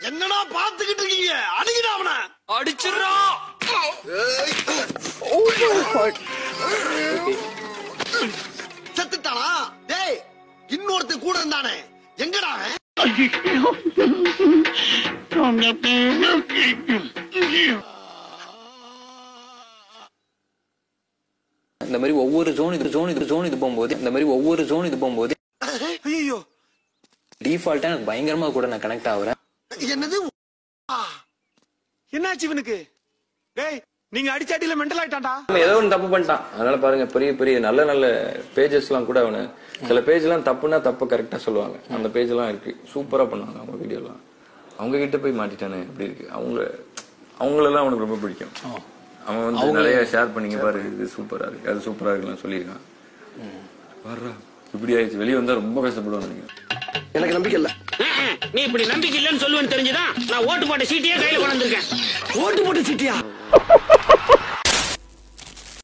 என்னடா பாத்துக்கிட்டு இருக்கீங்க அணுகிடா அவன அடிச்சிடுறோம் Oh my god. செத்துட்டானா டேய் இன்னொருத்தன் கூட இருந்தானே எங்கடா அவன்? இந்த மாதிரி ஒவ்வொரு ஜோன் இது ஜோன் இது ஜோன் இது போகும்போது இந்த மாதிரி ஒவ்வொரு ஜோன் இது போகும்போது ஐயோ டிஃபால்ட்டா எனக்கு பயங்கரமா கூட நான் கனெக்ட் ஆகுறேன் என்னது என்னாச்சு இவனுக்கு டேய் நீங்க அடிச்சாட்டில மெண்டல் ஆயிட்டான்டா அவன் ஏதோ ஒன்று தப்பு பண்ணிட்டான் அதனால பாருங்க பெரிய பெரிய நல்ல நல்ல பேஜஸ் எல்லாம் கூட அவனு சில பேஜ் எல்லாம் தப்புனா தப்பு கரெக்டா சொல்லுவாங்க அந்த பேஜ் எல்லாம் இருக்கு சூப்பரா பண்ணுவாங்க அவங்க வீடியோ எல்லாம் அவங்க கிட்ட போய் மாட்டிட்டானே அப்படி இருக்கு அவங்கள அவங்களெல்லாம் அவனுக்கு ரொம்ப பிடிக்கும் அவன் வந்து நிறைய ஷேர் பண்ணிங்க பாரு இது சூப்பரா இருக்கு அது சூப்பரா இருக்குன்னு சொல்லியிருக்கான் வர்றா இப்படி ஆயிடுச்சு வெளியே வந்தா ரொம்ப கஷ்டப்படுவான் நினைக்கிறேன் எனக்கு நம்பிக்கை இல்ல நீ இப்படி நம்பிக்கை இல்லைன்னு சொல்லுவேன்னு தெரிஞ்சுதான் நான் ஓட்டு போட்ட சீட்டையே கையில கொண்டு வந்திருக்கேன் ஓட்டு போட்டு சிட்டியா